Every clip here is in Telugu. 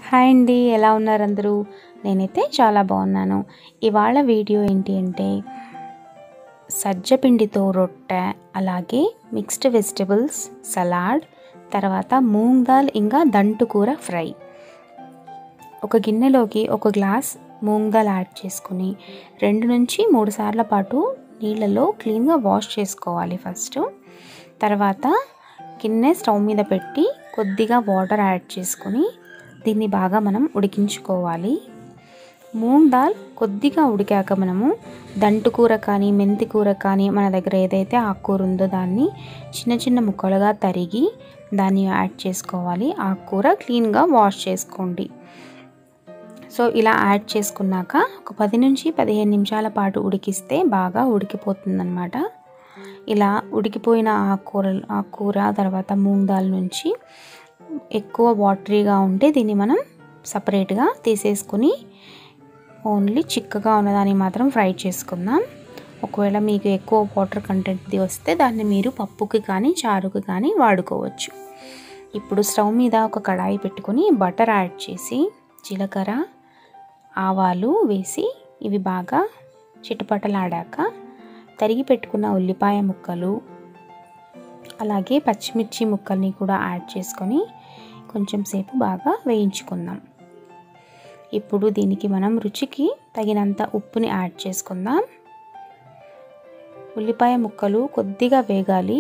హాయ్ అండి ఎలా ఉన్నారు అందరూ నేనైతే చాలా బాగున్నాను ఇవాళ వీడియో ఏంటి అంటే సజ్జపిండితో రొట్టె అలాగే మిక్స్డ్ వెజిటబుల్స్ సలాడ్ తర్వాత మూంగ్ దాల్ ఇంకా దంటు కూర ఫ్రై ఒక గిన్నెలోకి ఒక గ్లాస్ మూంగ్ దాల్ యాడ్ చేసుకుని రెండు నుంచి మూడు సార్ల పాటు నీళ్ళలో క్లీన్గా వాష్ చేసుకోవాలి ఫస్ట్ తర్వాత గిన్నె స్టవ్ మీద పెట్టి కొద్దిగా వాటర్ యాడ్ చేసుకొని దీన్ని బాగా మనం ఉడికించుకోవాలి మూంగ్ దాల్ కొద్దిగా ఉడికాక మనము దంటు కూర కానీ మెంతి కూర కానీ మన దగ్గర ఏదైతే ఆకుకూర ఉందో దాన్ని చిన్న చిన్న ముక్కలుగా తరిగి దాన్ని యాడ్ చేసుకోవాలి ఆకుకూర క్లీన్గా వాష్ చేసుకోండి సో ఇలా యాడ్ చేసుకున్నాక ఒక పది నుంచి పదిహేను నిమిషాల పాటు ఉడికిస్తే బాగా ఉడికిపోతుందన్నమాట ఇలా ఉడికిపోయిన ఆకుకూర ఆకుకూర తర్వాత మూంగ్ దాల్ నుంచి ఎక్కువ వాటరీగా ఉంటే దీన్ని మనం సపరేట్గా తీసేసుకుని ఓన్లీ చిక్కగా ఉన్నదాన్ని మాత్రం ఫ్రై చేసుకుందాం ఒకవేళ మీకు ఎక్కువ వాటర్ కంటెంట్ది వస్తే దాన్ని మీరు పప్పుకి కానీ చారుకి కానీ వాడుకోవచ్చు ఇప్పుడు స్టవ్ మీద ఒక కడాయి పెట్టుకొని బటర్ యాడ్ చేసి జీలకర్ర ఆవాలు వేసి ఇవి బాగా చిటపటలాడాక తరిగి పెట్టుకున్న ఉల్లిపాయ ముక్కలు అలాగే పచ్చిమిర్చి ముక్కల్ని కూడా యాడ్ చేసుకొని కొంచెం సేపు బాగా వేయించుకుందాం ఇప్పుడు దీనికి మనం రుచికి తగినంత ఉప్పుని యాడ్ చేసుకుందాం ఉల్లిపాయ ముక్కలు కొద్దిగా వేగాలి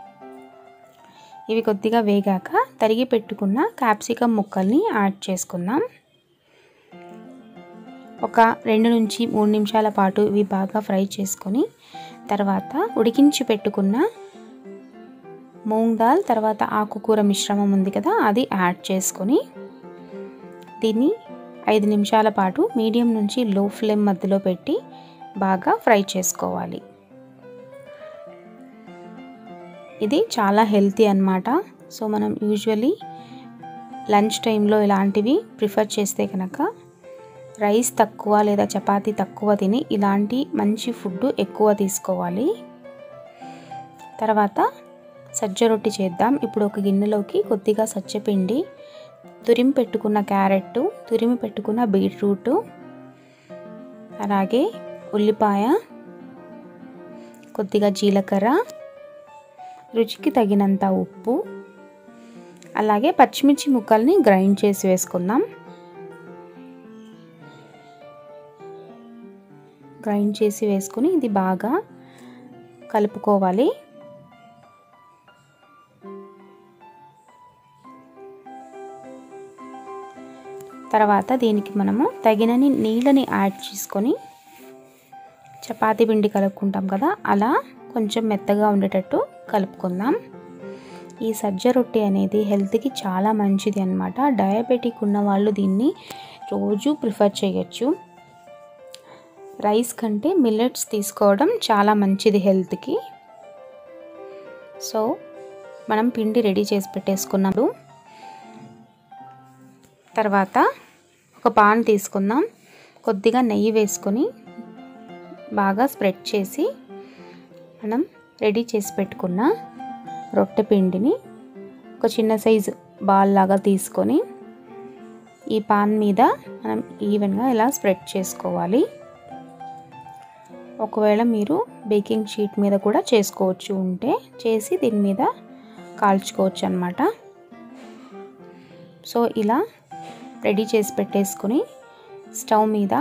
ఇవి కొద్దిగా వేగాక తరిగి పెట్టుకున్న క్యాప్సికమ్ ముక్కల్ని యాడ్ చేసుకుందాం ఒక రెండు నుంచి మూడు నిమిషాల పాటు ఇవి బాగా ఫ్రై చేసుకొని తర్వాత ఉడికించి పెట్టుకున్న మూంగ్ దాల్ తర్వాత ఆకుకూర మిశ్రమం ఉంది కదా అది యాడ్ చేసుకొని దీన్ని ఐదు నిమిషాల పాటు మీడియం నుంచి లో ఫ్లేమ్ మధ్యలో పెట్టి బాగా ఫ్రై చేసుకోవాలి ఇది చాలా హెల్తీ అనమాట సో మనం యూజువలీ లంచ్ టైంలో ఇలాంటివి ప్రిఫర్ చేస్తే కనుక రైస్ తక్కువ లేదా చపాతీ తక్కువ తిని ఇలాంటి మంచి ఫుడ్ ఎక్కువ తీసుకోవాలి తర్వాత సజ్జ రొట్టి చేద్దాం ఇప్పుడు ఒక గిన్నెలోకి కొద్దిగా సజ్జపిండి తురిమి పెట్టుకున్న క్యారెట్ తురిమి పెట్టుకున్న బీట్రూట్ అలాగే ఉల్లిపాయ కొద్దిగా జీలకర్ర రుచికి తగినంత ఉప్పు అలాగే పచ్చిమిర్చి ముక్కల్ని గ్రైండ్ చేసి వేసుకుందాం గ్రైండ్ చేసి వేసుకుని ఇది బాగా కలుపుకోవాలి తర్వాత దీనికి మనము తగినని నీళ్ళని యాడ్ చేసుకొని చపాతీ పిండి కలుపుకుంటాం కదా అలా కొంచెం మెత్తగా ఉండేటట్టు కలుపుకుందాం ఈ సజ్జ రొట్టె అనేది హెల్త్కి చాలా మంచిది అనమాట డయాబెటిక్ ఉన్న వాళ్ళు దీన్ని రోజు ప్రిఫర్ చేయొచ్చు రైస్ కంటే మిల్లెట్స్ తీసుకోవడం చాలా మంచిది హెల్త్కి సో మనం పిండి రెడీ చేసి పెట్టేసుకున్నాము తర్వాత ఒక పాన్ తీసుకుందాం కొద్దిగా నెయ్యి వేసుకొని బాగా స్ప్రెడ్ చేసి మనం రెడీ చేసి పెట్టుకున్న రొట్టె పిండిని ఒక చిన్న సైజు బాల్ లాగా తీసుకొని ఈ పాన్ మీద మనం ఈవెన్గా ఇలా స్ప్రెడ్ చేసుకోవాలి ఒకవేళ మీరు బేకింగ్ షీట్ మీద కూడా చేసుకోవచ్చు ఉంటే చేసి దీని మీద కాల్చుకోవచ్చు అనమాట సో ఇలా రెడీ చేసి పెట్టేసుకొని స్టవ్ మీద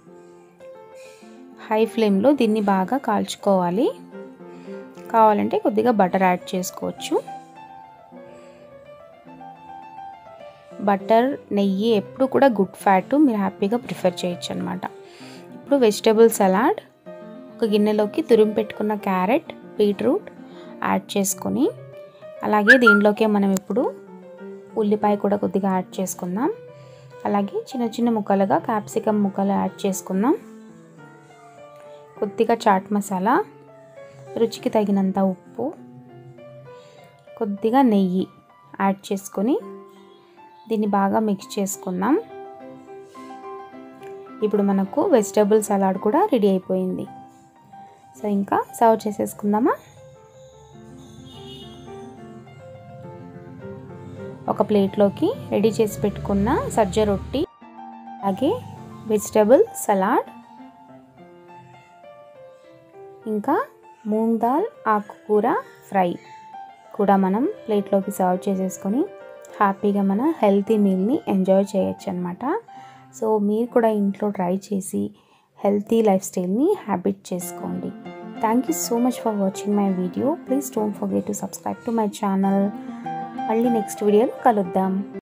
హై ఫ్లేమ్లో దీన్ని బాగా కాల్చుకోవాలి కావాలంటే కొద్దిగా బటర్ యాడ్ చేసుకోవచ్చు బటర్ నెయ్యి ఎప్పుడు కూడా గుడ్ ఫ్యాట్ మీరు హ్యాపీగా ప్రిఫర్ చేయొచ్చు అనమాట ఇప్పుడు వెజిటేబుల్ సలాడ్ ఒక గిన్నెలోకి తురిమి పెట్టుకున్న క్యారెట్ బీట్రూట్ యాడ్ చేసుకొని అలాగే దీనిలోకే మనం ఇప్పుడు ఉల్లిపాయ కూడా కొద్దిగా యాడ్ చేసుకుందాం అలాగే చిన్న చిన్న ముక్కలుగా క్యాప్సికమ్ ముక్కలు యాడ్ చేసుకుందాం కొద్దిగా చాట్ మసాలా రుచికి తగినంత ఉప్పు కొద్దిగా నెయ్యి యాడ్ చేసుకొని దీన్ని బాగా మిక్స్ చేసుకుందాం ఇప్పుడు మనకు వెజిటేబుల్ సలాడ్ కూడా రెడీ అయిపోయింది సో ఇంకా సర్వ్ చేసేసుకుందామా ఒక ప్లేట్లోకి రెడీ చేసి పెట్టుకున్న సజ్జ రొట్టి అలాగే వెజిటబుల్ సలాడ్ ఇంకా మూంగ్ దాల్ ఆకుకూర ఫ్రై కూడా మనం ప్లేట్లోకి సర్వ్ చేసేసుకొని హ్యాపీగా మన హెల్తీ మీల్ని ఎంజాయ్ చేయొచ్చు అనమాట సో మీరు కూడా ఇంట్లో ట్రై చేసి హెల్తీ లైఫ్ స్టైల్ని హ్యాబిట్ చేసుకోండి thank you so much for watching my video please don't forget to subscribe to my channel మళ్ళీ నెక్స్ట్ వీడియోలో కలుద్దాం